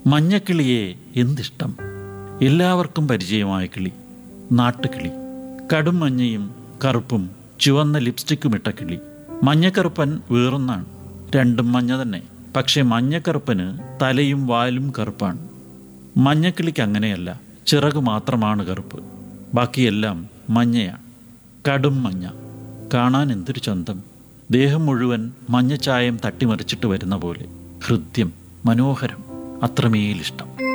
മഞ്ഞക്കിളിയെ എന്തിഷ്ടം എല്ലാവർക്കും പരിചയമായ കിളി നാട്ടുകിളി കടും മഞ്ഞയും കറുപ്പും ചുവന്ന ലിപ്സ്റ്റിക്കും ഇട്ട കിളി മഞ്ഞക്കറുപ്പൻ വേറൊന്നാണ് രണ്ടും മഞ്ഞ തന്നെ പക്ഷേ മഞ്ഞക്കറുപ്പന് തലയും വാലും കറുപ്പാണ് മഞ്ഞക്കിളിക്ക് അങ്ങനെയല്ല ചിറകു മാത്രമാണ് കറുപ്പ് ബാക്കിയെല്ലാം മഞ്ഞയാണ് കടും മഞ്ഞ കാണാൻ എന്തൊരു ചന്തം ദേഹം മുഴുവൻ മഞ്ഞച്ചായം തട്ടിമറിച്ചിട്ട് വരുന്ന പോലെ ഹൃദ്യം മനോഹരം അത്രമേലിഷ്ടം